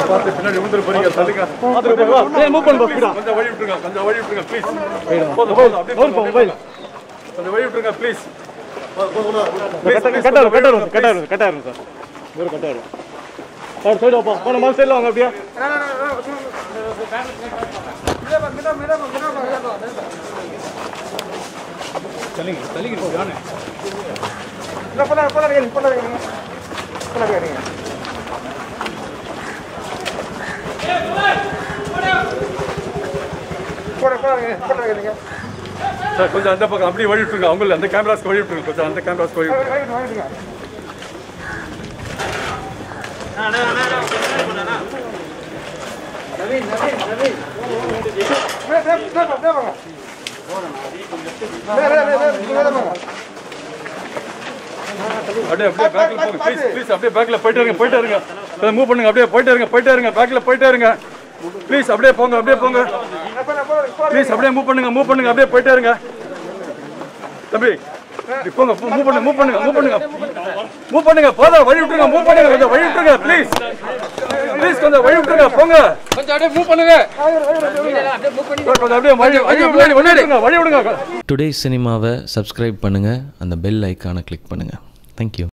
பார்த்து பின்னாடி விழுந்துரு போறீங்க தள்ளுங்க மூவ் பண்ணு bro, speed ஆ. கொஞ்சம் வழி விட்டுருங்க கொஞ்சம் வழி விட்டுருங்க ப்ளீஸ் போதும் போதும் அப்படியே போங்க, அப்படியே போங்க. கொஞ்சம் வழி விட்டுருங்க ப்ளீஸ் கட்ட- கட்ட வரும், கட்ட வரும், கட்ட வரும், கட்ட வரும் சார். ஒரு கட்ட வரும். சார், side வாப்பா. போன மாதிரி side ல வாங்க அப்படியே. சார் கொஞ்சம் அந்த பக்கம் அப்படியே வழி விட்டுருங்க அவங்கள அந்த கேமராஸ்க்கு வழி விட்டுருங்க கொஞ்சம் அந்த கேமராஸ்க்கு வழி விட்டுருங்க அப்படியே அப்படியே பேக்ல போங்க ப்ளீஸ் ப்ளீஸ் அப்படியே பேக்ல போயிட்டே இருங்க போயிட்டே இருங்க மூவ் பண்ணுங்க அப்படியே போயிட்டே இருங்க போயிட்டே இருங்க பேக்ல போயிட்டே இருங்க ப்ளீஸ் அப்படியே போங்க அப்படியே போங்க ப்ளீஸ் அப்படியே மூவ் பண்ணுங்க மூவ் பண்ணுங்க அப்படியே போயிட்டே இருங்க தம்பி இப்படி போங்க மூவ் பண்ணுங்க மூவ் பண்ணுங்க மூவ் பண்ணுங்க மூவ் பண்ணுங்க போதா வழி விட்டுருங்க மூவ் பண்ணுங்க கொஞ்சம் வழி விட்டுருங்க ப்ளீஸ் ப்ளீஸ் கொஞ்சம் வழி விட்டுருங்க போங்க கொஞ்சம் அப்படியே மூவ் பண்ணுங்க கொஞ்சம் அப்படியே வழி வழி விடுங்க, வழி விடுங்க வழி விடுங்க டுடே சினிமாவை சப்ஸ்கிரைப் பண்ணுங்கள் அந்த பெல் ஐக்கானை கிளிக் பண்ணுங்கள் தேங்க்யூ